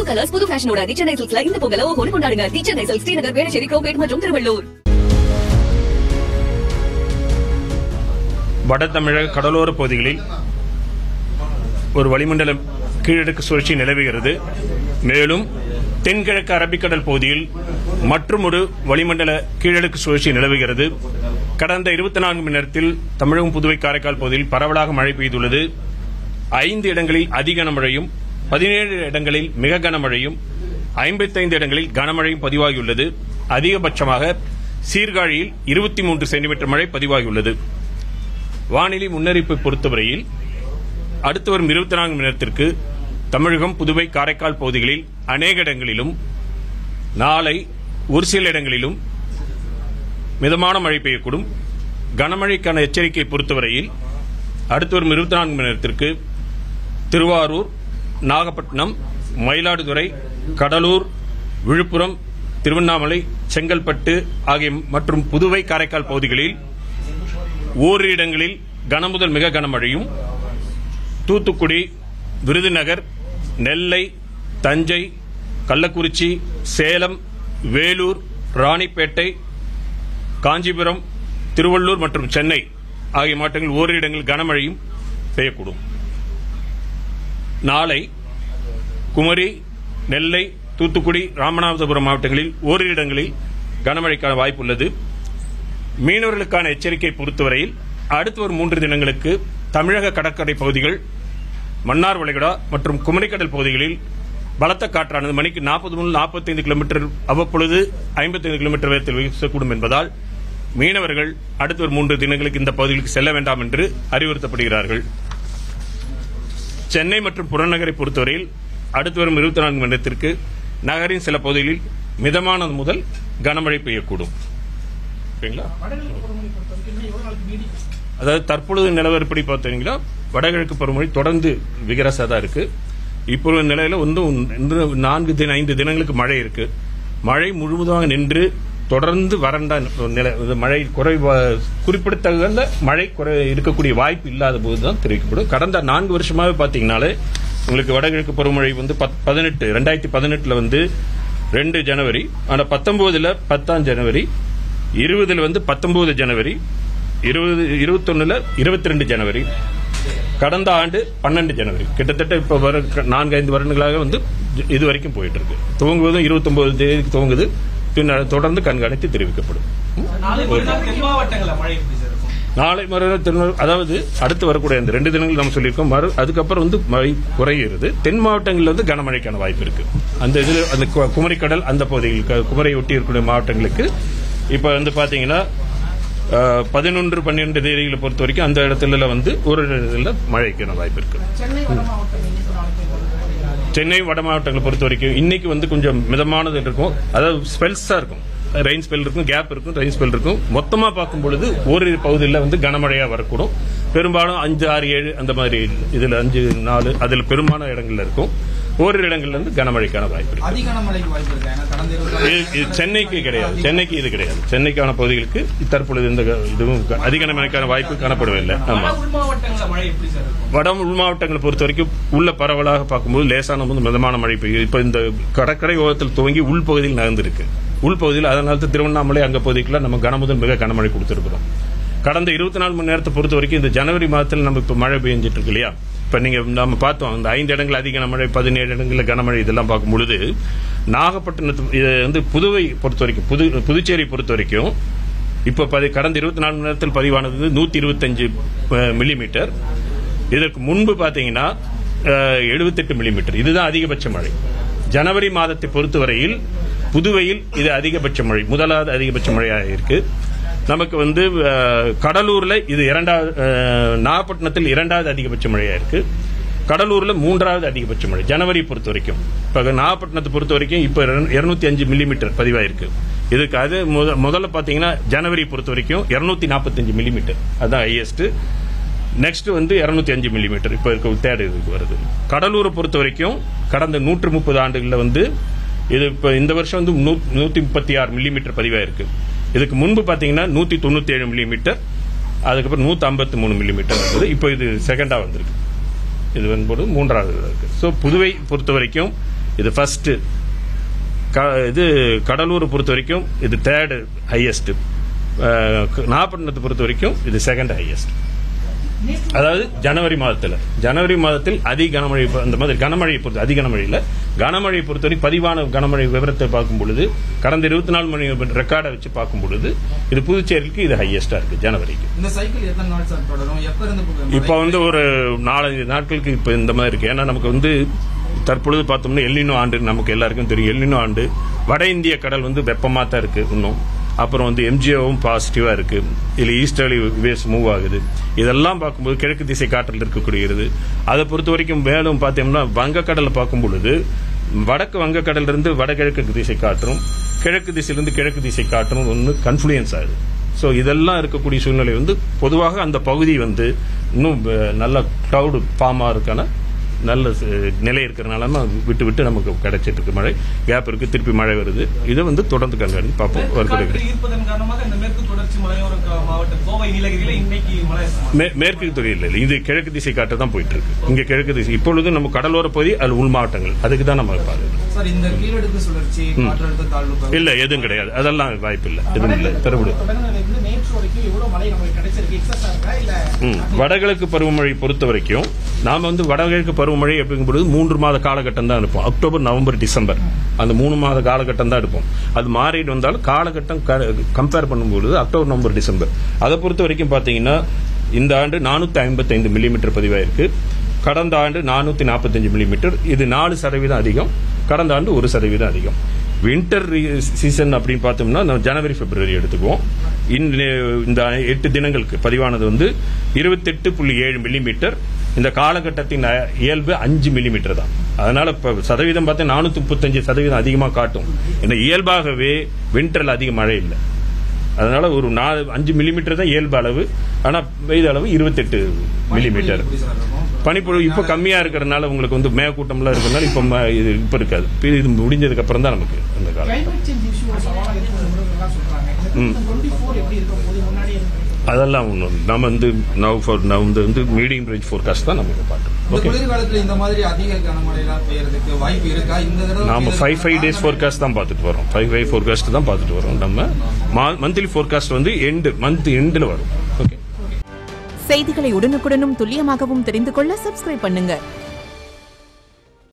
Colours புது ஃபேஷனோட தி சென்னை சில்க்ஸ்ல இந்த பொங்கல ஓஹோன்னு கொண்டாடுங்க தி சென்னை சில்க்ஸ் ஸ்ரீநகர் வேளச்சேரி கோபேட் மற்றும் திருவள்ளூர் வட தமிழக கடலோர பகுதிகளில் ஒரு வளிமண்டல கீழடுக்கு சுழற்சி நிலவுகிறது மேலும் தென்கிழக்கு அரபிக்கடல் பகுதியில் மற்றும் ஒரு வளிமண்டல கீழடுக்கு சுழற்சி நிலவுகிறது கடந்த இருபத்தி நான்கு மணி நேரத்தில் தமிழகம் புதுவை காரைக்கால் பகுதியில் பரவலாக மழை பெய்துள்ளது ஐந்து இடங்களில் அதி கனமழையும் பதினேழு இடங்களில் மிக கனமழையும் ஐம்பத்தைந்து இடங்களில் கனமழையும் பதிவாகியுள்ளது அதிகபட்சமாக சீர்காழியில் இருபத்தி மூன்று சென்டிமீட்டர் மழை பதிவாகியுள்ளது வானிலை முன்னறிப்பை பொறுத்தவரையில் அடுத்து வரும் இருபத்தி நான்கு மணி நேரத்திற்கு தமிழகம் புதுவை காரைக்கால் பகுதிகளில் அநேக இடங்களிலும் நாளை ஒரு சில இடங்களிலும் மிதமான மழை பெய்யக்கூடும் கனமழைக்கான எச்சரிக்கை பொறுத்தவரையில் அடுத்து வரும் இருபத்தி நான்கு மணி நேரத்திற்கு திருவாரூர் நாகப்பட்டினம் மயிலாடுதுறை கடலூர் விழுப்புரம் திருவண்ணாமலை செங்கல்பட்டு ஆகிய மற்றும் புதுவை காரைக்கால் பகுதிகளில் ஓரிரு இடங்களில் கனமுதல் மிக கனமழையும் தூத்துக்குடி விருதுநகர் நெல்லை தஞ்சை கள்ளக்குறிச்சி சேலம் வேலூர் ராணிப்பேட்டை காஞ்சிபுரம் திருவள்ளூர் மற்றும் சென்னை ஆகிய மாவட்டங்களில் ஓரிரு இடங்களில் கனமழையும் பெய்யக்கூடும் நாளை குமரி நெல்லை தூத்துக்குடி ராமநாதபுரம் மாவட்டங்களில் ஓரிரு இடங்களில் கனமழைக்கான வாய்ப்புள்ளது மீனவர்களுக்கான எச்சரிக்கை பொறுத்தவரையில் அடுத்து வரும் மூன்று தினங்களுக்கு தமிழக கடற்கரை பகுதிகள் மன்னார் வளைகுடா மற்றும் குமரிக்கடல் பகுதிகளில் பலத்த காற்றானது மணிக்கு நாற்பது முதல் நாற்பத்தைந்து கிலோமீட்டர் அவ்வப்பொழுது ஐம்பத்தைந்து கிலோமீட்டர் வேகத்தில் வீசக்கூடும் என்பதால் மீனவர்கள் அடுத்து வரும் மூன்று தினங்களுக்கு இந்த பகுதிகளுக்கு செல்ல வேண்டாம் என்று அறிவுறுத்தப்படுகிறார்கள் சென்னை மற்றும் புறநகரை பொறுத்தவரையில் அடுத்து வரும் இருபத்தி நான்கு மணி நேரத்திற்கு நகரின் சில பகுதிகளில் மிதமானது முதல் கனமழை பெய்யக்கூடும் ஓகேங்களா அதாவது தற்பொழுது நிலவரப்படி பார்த்தீங்கன்னா வடகிழக்கு பருவமழை தொடர்ந்து விகரசா தான் இருக்கு இப்போ நிலையில வந்து இன்று நான்கு தின ஐந்து தினங்களுக்கு மழை இருக்கு மழை முழுவதுமாக நின்று தொடர்ந்து வறண்ட நிலை இது மழை குறை குறிப்பிடத்தகுந்த மழை குறை இருக்கக்கூடிய வாய்ப்பு இல்லாத போது தான் தெரிவிக்கப்படும் கடந்த நான்கு வருஷமாவே பார்த்தீங்கன்னாலே உங்களுக்கு வடகிழக்கு பருவமழை வந்து பத்- பதினெட்டு ரெண்டாயிரத்தி பதினெட்டுல வந்து ரெண்டு ஜனவரி ஆனா பத்தொன்பதுல பத்தாம் ஜனவரி இருபதுல வந்து பத்தொன்பது ஜனவரி இருபது இருபத்தொன்னுல இருபத்தி ரெண்டு ஜனவரி கடந்த ஆண்டு பன்னெண்டு ஜனவரி கிட்டத்தட்ட இப்ப வர நான்கு ஐந்து வருடங்களாக வந்து இது வரைக்கும் போயிட்டு இருக்கு துவங்குவதும் இருபத்தொன்பது தேதிக்கு துவங்குது பின்னர் தொடர்ந்து கண்காணித்து தெரிவிக்கப்படும் நாளை மறுநாள் தென் மாவட்டங்கள்ல மழை எப்படி சார் இருக்கும் நாளை மறுநாள் திருநெல் அதாவது அடுத்து வரக்கூடிய அந்த ரெண்டு தினங்கள் நம்ம சொல்லியிருக்கோம் மறு அதுக்கப்புறம் வந்து மழை குறைகிறது தென் மாவட்டங்களில் வந்து கனமழைக்கான வாய்ப்பு இருக்கு அந்த இதில் அந்த கு- குமரிக்கடல் அந்த பகுதிகளுக்கு குமரியை ஒட்டி இருக்கக்கூடிய மாவட்டங்களுக்கு இப்போ வந்து பாத்தீங்கன்னா பதினொன்று பன்னிரெண்டு தேதிகளை பொறுத்த வரைக்கும் அந்த இடத்துல வந்து ஒரு இதில் மழைக்கான வாய்ப்பு இருக்கு சென்னை வட மாவட்டம் இன்னைக்கு நாளைக்கு மழை. சென்னை வட மாவட்டங்களை பொறுத்த வரைக்கும் இன்னைக்கு வந்து கொஞ்சம் மிதமானது இருக்கும் அதாவது ஸ்பெல்ஸா இருக்கும் ரெயின் ஸ்பெல் இருக்கும் கேப் இருக்கும் ரெயின் ஸ்பெல் இருக்கும் மொத்தமா பார்க்கும் பொழுது ஓரிரு பகுதியில் வந்து கனமழையா வரக்கூடும் பெரும்பாலும் அஞ்சு ஆறு ஏழு அந்த மாதிரி இதுல அஞ்சு நாலு அதுல பெரும்பாலான இடங்கள்ல இருக்கும் ஓரிரு இடங்கள்ல இருந்து கனமழைக்கான வாய்ப்பு இருக்கு அதிக கனமழைக்கு வாய்ப்பு இருக்கு ஏன்னா கடந்த இருபது இது- இது சென்னைக்கு கிடையாது சென்னைக்கு இது கிடையாது சென்னைக்கான பகுதிகளுக்கு தற்பொழுது இந்த க- இதுவும் க- அதிக கனமழைக்கான வாய்ப்பு காணப்படவில்லை ஆமா வட உள் மாவட்டங்கள்ல மழை எப்படி சார் இருக்கும் வட உள் மாவட்டங்களை பொறுத்த வரைக்கும் உள்ள பரவலாக பார்க்கும்போது லேசான போது மிதமான மழை பெய்யும் இப்ப இந்த கடற்கரை ஓரத்தில் துவங்கி உள்பகுதியில் நகர்ந்திருக்கு உள்பகுதியில் அதனால தான் திருவண்ணாமலை அங்க பகுதிக்குள்ள நம்ம கனமுதல் மிக கனமழை கொடுத்திருக்கிறோம் கடந்த இருபத்தி நாலு மணி நேரத்தை பொறுத்த வரைக்கும் இந்த ஜனவரி மாதத்தில் நம்ம இப்ப மழை பெஞ்சிட்டு இருக்கு இல்லையா இப்ப நீங்க நம்ம பார்த்தோம் இந்த ஐந்து இடங்கள் அதிக கனமழை பதினேழு இடங்களில் கனமழை இதெல்லாம் பார்க்கும் பொழுது நாகப்பட்டினத்து இது வந்து புதுவை பொறுத்த வரைக்கும் புது புதுச்சேரி பொறுத்த வரைக்கும் இப்ப பதி- கடந்த இருபத்தி நாலு மணி நேரத்தில் பதிவானது நூத்தி இருபத்தஞ்சு மில்லிமீட்டர் இதற்கு முன்பு பாத்தீங்கன்னா எழுபத்தெட்டு மில்லிமீட்டர் இதுதான் அதிகபட்ச மழை ஜனவரி மாதத்தை பொறுத்தவரையில் புதுவையில் இது அதிகபட்ச மழை முதலாவது அதிகபட்ச மழையாக இருக்கு நமக்கு வந்து அஹ், கடலூர்ல இது இரண்டாவது அஹ், நாகப்பட்டினத்தில் இரண்டாவது அதிகபட்ச மழையா இருக்கு கடலூர்ல மூன்றாவது அதிகபட்ச மழை ஜனவரி பொறுத்த வரைக்கும் இப்ப நாகப்பட்டினத்தை பொறுத்த வரைக்கும் இப்ப இருநூத்தி அஞ்சு மில்லிமீட்டர் பதிவாயிருக்கு இதுக்கு அது முத- முதல்ல பாத்தீங்கன்னா ஜனவரி பொறுத்த வரைக்கும் இருநூத்தி நாற்பத்தஞ்சு மில்லிமீட்டர் அதான் ஹையஸ்ட் நெக்ஸ்ட் வந்து 205 அஞ்சு மில்லிமீட்டர் இப்போ இருக்க தேர்ட் இதுக்கு வருது கடலூரை பொறுத்த வரைக்கும் கடந்த நூற்று முப்பது ஆண்டுகளில் வந்து இது இப்போ இந்த வருஷம் வந்து நூ- நூத்தி முப்பத்தி ஆறு மில்லிமீட்டர் பதிவாயிருக்கு இதுக்கு முன்பு பார்த்தீங்கன்னா நூத்தி தொண்ணூத்தி ஏழு மில்லிமீட்டர் அதுக்கப்புறம் நூத்தி ஐம்பத்தி மூணு மில்லிமீட்டர் வந்தது இப்போ இது செகண்டா வந்திருக்கு இது வந்து மூன்றாவது இதுல இருக்கு ஸோ புதுவை பொறுத்த வரைக்கும் இது ஃபர்ஸ்ட் இது கடலூரை பொறுத்த வரைக்கும் இது தேர்டு ஹையஸ்ட் நாகப்பட்டினத்தை பொறுத்த வரைக்கும் இது செகண்ட் ஹையஸ்ட் அதாவது ஜனவரி மாதத்தில் ஜனவரி மாதத்தில் அதிக கனமழை பொ- அந்த மாதிரி கனமழையை பொறுத்து அதிக கனமழையில் கனமழையை பொறுத்தவரை பதிவான கனமழை விவரத்தை பார்க்கும் பொழுது கடந்த இருபத்தி நாலு மணி ரெக்கார்டை வச்சு பார்க்கும் பொழுது இது புதுச்சேரிக்கு இது ஹையஸ்டா இருக்கு ஜனவரிக்கு இந்த சைக்கிள் எத்தனை நாள் சார் தொடரும் எப்ப இருந்து இப்ப இப்போ வந்து ஒரு நாலஞ்சு நாட்களுக்கு இப்போ இந்த மாதிரி இருக்கு ஏன்னா நமக்கு வந்து தற்பொழுது பார்த்தோம்னா எல்லினோ ஆண்டு நமக்கு எல்லாருக்கும் தெரியும் எல்லினோ ஆண்டு வட இந்திய கடல் வந்து வெப்பமாக தான் இருக்கு இன்னும் அப்புறம் வந்து எம்ஜிஓவும் பாசிட்டிவா இருக்கு இதுல ஈஸ்டர்லி வேஸ் மூவ் ஆகுது இதெல்லாம் பார்க்கும்போது கிழக்கு திசை காற்றில் இருக்கக்கூடியது அதை பொறுத்த வரைக்கும் மேலும் பார்த்தோம்னா வங்கக்கடலை பார்க்கும் பொழுது வடக்கு வங்கக்கடல்ல இருந்து வடகிழக்கு திசை காற்றும் கிழக்கு திசையிலிருந்து கிழக்கு திசை காற்றும் ஒன்று கன்ஃப்ளூயன்ஸ் ஆகுது ஸோ இதெல்லாம் இருக்கக்கூடிய சூழ்நிலை வந்து பொதுவாக அந்த பகுதி வந்து இன்னும் அஹ், நல்ல க்ளவுடு ஃபார்ம் ஆகிறதுக்கான நல்ல அஹ், நிலை இருக்கிறனால விட்டு விட்டு நமக்கு கிடைச்சிட்டு இருக்கு மழை கேப் இருக்கு திருப்பி மழை வருது இதை வந்து தொடர்ந்து கண்காணி பார்ப்போம் காற்று வருகிறது ஈர்ப்பதன் காரணமாக இந்த மேற்கு தொடர்ச்சி மலையோர க- மாவட்டம் கோவை நீலகிரியில இன்னைக்கு மழை மே- மேற்கு தொழில் இல்லை இது கிழக்கு திசை காற்று தான் போயிட்டு இருக்கு இங்க கிழக்கு திசை இப்பொழுது நம்ம கடலோர பகுதி அது உள் மாவட்டங்கள் அதுக்கு தான் நம்ம பாருங்க சார் இந்த கீழடுக்கு சுழற்சி காற்றழுத்த தாழ்வு பகுதி இல்ல எதுவும் கிடையாது அதெல்லாம் வாய்ப்பு இல்லை எதுவும் இல்லை பெறவிடு தொடர்ந்து நேற்று வரைக்கும் எவ்வளவு மழை நமக்கு கிடைச்சிருக்கு எக்ஸஸா இருக்கா இல்ல ம். வடகிழக்கு பருவமழை பொறுத்த வரைக்கும் நாம வந்து வடகிழக்கு பருவமழை அப்படிங்கும்போது மூன்று மாத காலகட்டம் தான் இருப்போம் அக்டோபர் நவம்பர் டிசம்பர் அந்த மூணு மாத காலகட்டம் தான் இருப்போம் அது மாறிட்டு வந்தாலும் காலகட்டம் கம்பேர் பண்ணும்போது அக்டோபர் நவம்பர் டிசம்பர் அதை பொறுத்த வரைக்கும் பாத்தீங்கன்னா இந்த ஆண்டு நானூத்தி ஐம்பத்தைந்து மில்லிமீட்டர் பதிவாயிருக்கு கடந்த ஆண்டு நானூத்தி நாற்பத்தஞ்சு மில்லிமீட்டர் இது நாலு சதவீதம் அதிகம் கடந்த ஆண்டு ஒரு சதவீதம் அதிகம் வின்டர் சீசன் அப்படின்னு பார்த்தோம்னா நம்ம ஜனவரி பிப்ரவரி எடுத்துக்குவோம் இந்த இந்த எட்டு தினங்களுக்கு பதிவானது வந்து இருபத்தெட்டு புள்ளி ஏழு மில்லிமீட்டர் இந்த காலகட்டத்தின் அ- இயல்பு அஞ்சு மில்லிமீட்டர் தான் அதனால இப்ப சதவீதம் பார்த்தா நானூத்தி முப்பத்தஞ்சு சதவீதம் அதிகமாக காட்டும் இந்த இயல்பாகவே வின்டர்ல அதிக மழை இல்லை அதனால ஒரு நாலு அஞ்சு மில்லிமீட்டர் தான் இயல்பு அளவு ஆனா பெய்த அளவு இருபத்தெட்டு மில்லிமீட்டர் எப்படி சார் இருக்கும் பனிப்பொழிவு இப்ப கம்மியா இருக்கிறதுனால உங்களுக்கு வந்து மேகக்கூட்டம்லாம் இருக்கிறதுனால இப்ப ம- இது இப்ப இருக்காது இப்ப இது முடிஞ்சதுக்கு அப்புறம் தான் நமக்கு அந்த காலம் கிளைமேட் சேஞ்ச் இஷ்யூ ஒரு சவாலாக இருக்கிறதெல்லாம் சொல்றாங்க ம். டுவெண்ட்டி ஃபோர் எப்படி இருக்கும் போது முன்னாடி அதெல்லாம் ஒன்றும் நம்ம வந்து நவ் ஃபார் நவ் வந்து மீடியம் ரேஞ்ச் ஃபோர்காஸ்ட் தான் நம்ம பார்க்குறோம் இந்த ஓகே குளிர்காலத்துல இந்த மாதிரி அதிக கனமழை எல்லாம் பெய்யறதுக்கு வாய்ப்பு இருக்கா இந்த தடவை நாம பெய்யறதுக்கு ஃபைவ் ஃபைவ் டேஸ் காரணம் ஃபோர்காஸ்ட் தான் பார்த்துட்டு வரோம் ஃபைவ் ஃபைவ் ஃபோர்காஸ்ட் தான் பார்த்துட்டு வரோம் நம்ம மந்த்லி ஃபோர்காஸ்ட் வந்து எண்டு மந்த் எண்டில் வரும் ஓகே செய்திகளை உடனுக்குடனும் துல்லியமாகவும் தெரிந்து கொள்ள சப்ஸ்கிரைப் பண்ணுங்க